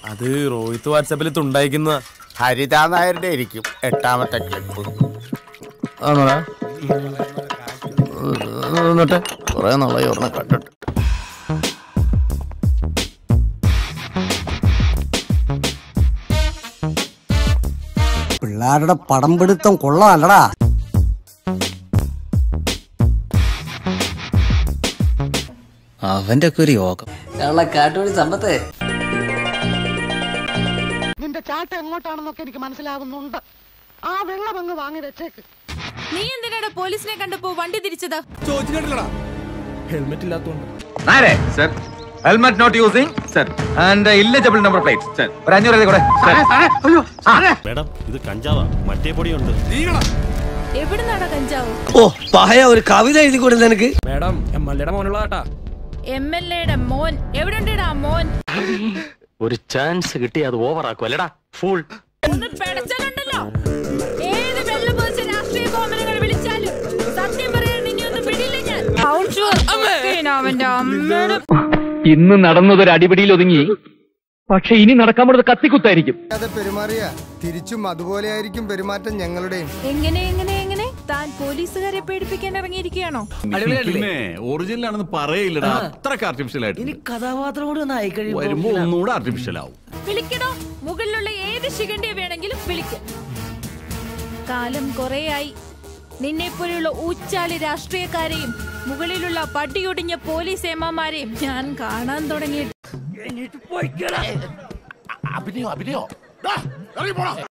അത് റോഹിത്ത് വാട്സാപ്പിൽ തുണ്ടായിക്കുന്ന ഹരിതാ നായരുടെ ആയിരിക്കും എട്ടാമത്തെ ക്ലിപ്പ് ആണോടാ എന്നിട്ട് കുറെ നാളായി ഓർമ്മ കണ്ടിട്ട് പിള്ളേരുടെ പടം പിടുത്തം കൊള്ളാമല്ലടാ അവന്റെ ഒക്കെ ഒരു യോഗം കാട്ടുപടി സമ്പത്ത് നിന്റെ ചാട്ട എങ്ങോട്ടാണെന്നൊക്കെ എനിക്ക് മനസ്സിലാവുന്നുണ്ട് ആ വെള്ളം അങ്ങ് വാങ്ങി വെച്ചേക്ക് നീ എന്തിനാടാ പോലീസിനെ കണ്ടപ്പോ വണ്ടി തിരിച്ചത് നേരെ sir helmet not using sir and illegible number plate sir ഒരു അഞ്ഞൂറ് എഴുതി കൂടെ മേഡം ഇത് കഞ്ചാവാ മറ്റേ പൊടിയുണ്ട് എവിടുന്നാടാ കഞ്ചാവ് ഓ പഹയ ഒരു കവിത എഴുതി കൊടുത്ത എനിക്ക് എം എൽ എയുടെ മോൻ എവിടെണ്ടാ മോൻ ഒരു ചാൻസ് കിട്ടി അത് ഓവർ ആക്കും അല്ലടാ ഫുൾ ഒന്ന് പെടച്ചലുണ്ടല്ലോ ഏത് വെള്ളം പോച്ച രാഷ്ട്രീയ കോമനങ്ങൾ വിളിച്ചാലും സത്യം പറയാൻ നിന്നെ ഒന്നും വിടില്ല ഞാൻ അവന്റെ അമ്മയുടെ ഇന്ന് നടന്നതൊരു അടിപിടിയിൽ ഒതുങ്ങി പക്ഷെ ഇനി നടക്കാൻ പോകുന്നത് കത്തിക്കുത്തായിരിക്കും പെരുമാറിയ തിരിച്ചും അതുപോലെയായിരിക്കും പെരുമാറ്റം ഞങ്ങളുടെയും എങ്ങനെ എങ്ങനെ എങ്ങനെ താൻ പോലീസുകാരെ പേടിപ്പിക്കാൻ ഇറങ്ങിയിരിക്കുകയാണോ പിന്നെ ഒറിജിനൽ ആണെന്ന് പറയില്ലടാ അത്രക്ക് ആർട്ടിഫിഷ്യൽ ആയിട്ട് കഥാപാത്രം കൂടി ഒന്ന് ആയി വരുമ്പോ ഒന്നുകൂടെ ആർട്ടിഫിഷ്യൽ ആവും വിളിക്കണോ മുകളിലുള്ള ഏത് ശിഖണ്ഡിയെ വേണമെങ്കിലും വിളിക്ക കാലം കുറേയായി നിന്നെപ്പോലെയുള്ള ഊച്ചാലി രാഷ്ട്രീയക്കാരെയും മുകളിലുള്ള പട്ടിയൊടിഞ്ഞ പോലീസ് ഏമാമാരെയും ഞാൻ കാണാൻ തുടങ്ങിയിട്ട് അഭിനയോ അഭിനയോ